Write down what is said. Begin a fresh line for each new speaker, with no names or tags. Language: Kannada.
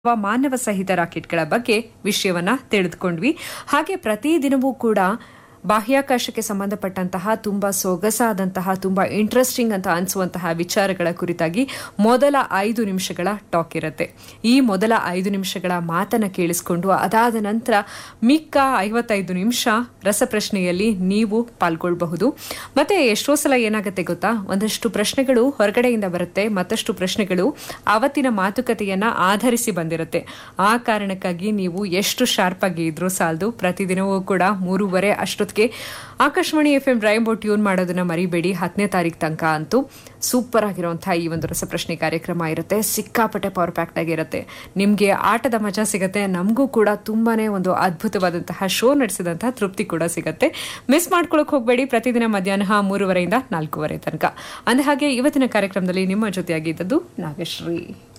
ಮಾನವ ಸಹಿತ ರಾಕೆಟ್ಗಳ ಬಗ್ಗೆ ವಿಷಯವನ್ನ ತಿಳಿದುಕೊಂಡ್ವಿ ಹಾಗೆ ಪ್ರತಿದಿನವೂ ಕೂಡ ಬಾಹ್ಯಾಕಾಶಕ್ಕೆ ಸಂಬಂಧಪಟ್ಟಂತಹ ತುಂಬಾ ಸೊಗಸಾದಂತಹ ತುಂಬಾ ಇಂಟ್ರೆಸ್ಟಿಂಗ್ ಅಂತ ಅನಿಸುವಂತಹ ವಿಚಾರಗಳ ಕುರಿತಾಗಿ ಮೊದಲ ಐದು ನಿಮಿಷಗಳ ಟಾಕ್ ಇರುತ್ತೆ ಈ ಮೊದಲ ಐದು ನಿಮಿಷಗಳ ಮಾತನ್ನ ಕೇಳಿಸ್ಕೊಂಡು ಅದಾದ ನಂತರ ಮಿಕ್ಕ ಐವತ್ತೈದು ನಿಮಿಷ ರಸಪ್ರಶ್ನೆಯಲ್ಲಿ ನೀವು ಪಾಲ್ಗೊಳ್ಬಹುದು ಮತ್ತೆ ಎಷ್ಟೋ ಸಲ ಏನಾಗುತ್ತೆ ಗೊತ್ತಾ ಒಂದಷ್ಟು ಪ್ರಶ್ನೆಗಳು ಹೊರಗಡೆಯಿಂದ ಬರುತ್ತೆ ಮತ್ತಷ್ಟು ಪ್ರಶ್ನೆಗಳು ಆವತ್ತಿನ ಮಾತುಕತೆಯನ್ನ ಆಧರಿಸಿ ಬಂದಿರುತ್ತೆ ಆ ಕಾರಣಕ್ಕಾಗಿ ನೀವು ಎಷ್ಟು ಶಾರ್ಪ್ ಆಗಿ ಇದ್ರೂ ಸಾಲದು ಪ್ರತಿದಿನವೂ ಕೂಡ ಮೂರುವರೆ ಅಷ್ಟೊತ್ತಿಗೆ Akashvani F M rainbow tune ಮಾಡೋದನ್ನ ಮರಿಬೇಡಿ ಹತ್ತನೇ ತಾರೀಕು ತನಕ ಅಂತೂ ಸೂಪರ್ ಆಗಿರುವಂತಹ ಈ ಒಂದು ರಸಪ್ರಶ್ನೆ ಕಾರ್ಯಕ್ರಮ ಇರುತ್ತೆ ಸಿಕ್ಕಾಪಟ್ಟೆ ಪವರ್ ಪ್ಯಾಕ್ಟ್ ಆಗಿರುತ್ತೆ ನಿಮಗೆ ಆಟದ ಮಜಾ ಸಿಗುತ್ತೆ ನಮಗೂ ಕೂಡ ತುಂಬಾನೇ ಒಂದು ಅದ್ಭುತವಾದಂತಹ ಶೋ ನಡೆಸಿದಂತಹ ತೃಪ್ತಿ ಕೂಡ ಸಿಗುತ್ತೆ ಮಿಸ್ ಮಾಡ್ಕೊಳಕ್ ಹೋಗಬೇಡಿ ಪ್ರತಿದಿನ ಮಧ್ಯಾಹ್ನ ಮೂರುವರೆಯಿಂದ ನಾಲ್ಕೂವರೆ ತನಕ ಅಂದ ಹಾಗೆ ಇವತ್ತಿನ ಕಾರ್ಯಕ್ರಮದಲ್ಲಿ ನಿಮ್ಮ ಜೊತೆಯಾಗಿದ್ದದ್ದು ನಾಗಶ್ರೀ